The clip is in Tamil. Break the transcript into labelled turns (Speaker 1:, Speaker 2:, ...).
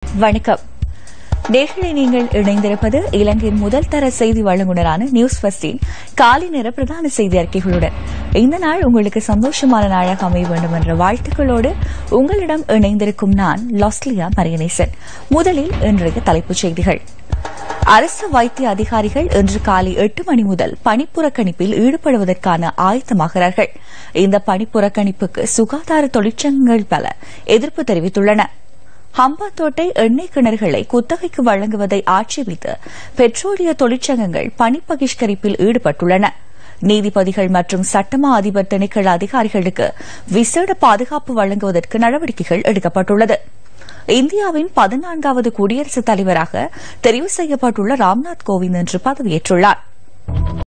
Speaker 1: வணக்கம் நேர்களை நீங்கள் இணைந்திருப்பது இலங்கையின் முதல் தர செய்தி வழங்குனரான நியூஸ் ஃபஸ்டின் காலை நேர பிரதான செய்தி அறிக்கைகளுடன் இந்த நாள் உங்களுக்கு சந்தோஷமான நாளாக அமைய வேண்டும் என்ற வாழ்த்துக்களோடு உங்களிடம் இணைந்திருக்கும் நான் லாஸ்லியா மரியனேசன் முதலில் இன்றைய தலைப்புச் செய்திகள் அரசு வைத்திய அதிகாரிகள் இன்று காலை எட்டு மணி முதல் பணிப்புறக்கணிப்பில் ஈடுபடுவதற்கான ஆயத்தமாகிறார்கள் இந்த பணிப்புறக்கணிப்புக்கு சுகாதார தொழிற்சங்கங்கள் பல எதிர்ப்பு தெரிவித்துள்ளன ஹம்பாந்தோட்டை எண்ணெய் கிணறுகளை குத்தகைக்கு வழங்குவதை ஆட்சேபித்து பெட்ரோலிய தொழிற்சங்கங்கள் பணிப்பகிஷ்கரிப்பில் ஈடுபட்டுள்ளன நீதிபதிகள் மற்றும் சட்டமா அதிபர் திணைக்கள அதிகாரிகளுக்கு விசேட பாதுகாப்பு வழங்குவதற்கு நடவடிக்கைகள் எடுக்கப்பட்டுள்ளது இந்தியாவின் பதினான்காவது குடியரசுத் தலைவராக தெரிவு செய்யப்பட்டுள்ள ராம்நாத் கோவிந்த் இன்று பதவியேற்றுள்ளார்